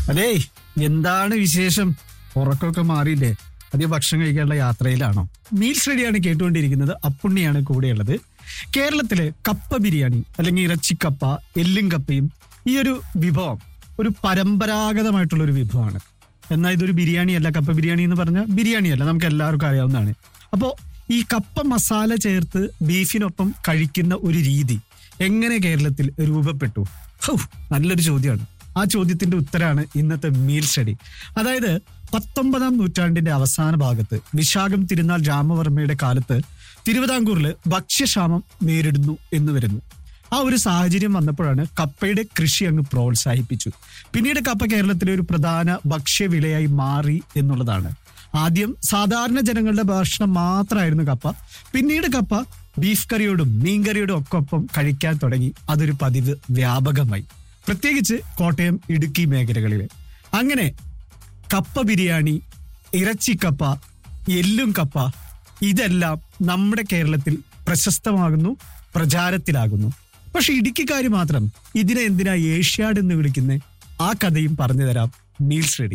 അതേ എന്താണ് വിശേഷം ഉറക്കമൊക്കെ മാറിയില്ലേ അധികം ഭക്ഷണം കഴിക്കാനുള്ള യാത്രയിലാണോ മീൽസ് റെഡിയാണ് കേട്ടുകൊണ്ടിരിക്കുന്നത് അപ്പുണ്ണിയാണ് കൂടെയുള്ളത് കേരളത്തിലെ കപ്പ ബിരിയാണി അല്ലെങ്കിൽ ഇറച്ചിക്കപ്പ എല്ലും കപ്പയും ഈ ഒരു വിഭവം ഒരു പരമ്പരാഗതമായിട്ടുള്ള ഒരു വിഭവമാണ് എന്നാൽ ഇതൊരു ബിരിയാണിയല്ല കപ്പ ബിരിയാണി എന്ന് പറഞ്ഞാൽ ബിരിയാണിയല്ല നമുക്ക് എല്ലാവർക്കും അറിയാവുന്നതാണ് അപ്പോൾ ഈ കപ്പ മസാല ചേർത്ത് ബീഫിനൊപ്പം കഴിക്കുന്ന ഒരു രീതി എങ്ങനെ കേരളത്തിൽ രൂപപ്പെട്ടു ഹൗ നല്ലൊരു ചോദ്യമാണ് ആ ചോദ്യത്തിന്റെ ഉത്തരാണ് ഇന്നത്തെ മീൽ സ്റ്റഡി അതായത് പത്തൊമ്പതാം നൂറ്റാണ്ടിന്റെ അവസാന ഭാഗത്ത് വിശാഖം തിരുനാൾ രാമവർമ്മയുടെ കാലത്ത് തിരുവിതാംകൂറിൽ ഭക്ഷ്യക്ഷാമം നേരിടുന്നു എന്ന് വരുന്നു ആ ഒരു സാഹചര്യം വന്നപ്പോഴാണ് കപ്പയുടെ കൃഷി അങ്ങ് പ്രോത്സാഹിപ്പിച്ചു പിന്നീട് കപ്പ കേരളത്തിലെ ഒരു പ്രധാന ഭക്ഷ്യവിളയായി മാറി എന്നുള്ളതാണ് ആദ്യം സാധാരണ ജനങ്ങളുടെ ഭക്ഷണം മാത്രമായിരുന്നു കപ്പ പിന്നീട് കപ്പ ബീഫ് കറിയോടും മീൻകറിയോടും ഒക്കെ ഒപ്പം കഴിക്കാൻ തുടങ്ങി അതൊരു പതിവ് വ്യാപകമായി പ്രത്യേകിച്ച് കോട്ടയം ഇടുക്കി മേഖലകളിൽ അങ്ങനെ കപ്പ ബിരിയാണി ഇറച്ചിക്കപ്പ എല്ലും കപ്പ ഇതെല്ലാം നമ്മുടെ കേരളത്തിൽ പ്രശസ്തമാകുന്നു പ്രചാരത്തിലാകുന്നു പക്ഷെ ഇടുക്കിക്കാര് മാത്രം ഇതിനെ എന്തിനാ ഏഷ്യാഡ് എന്ന് വിളിക്കുന്നേ ആ കഥയും പറഞ്ഞു തരാം മീൽസ് റെഡി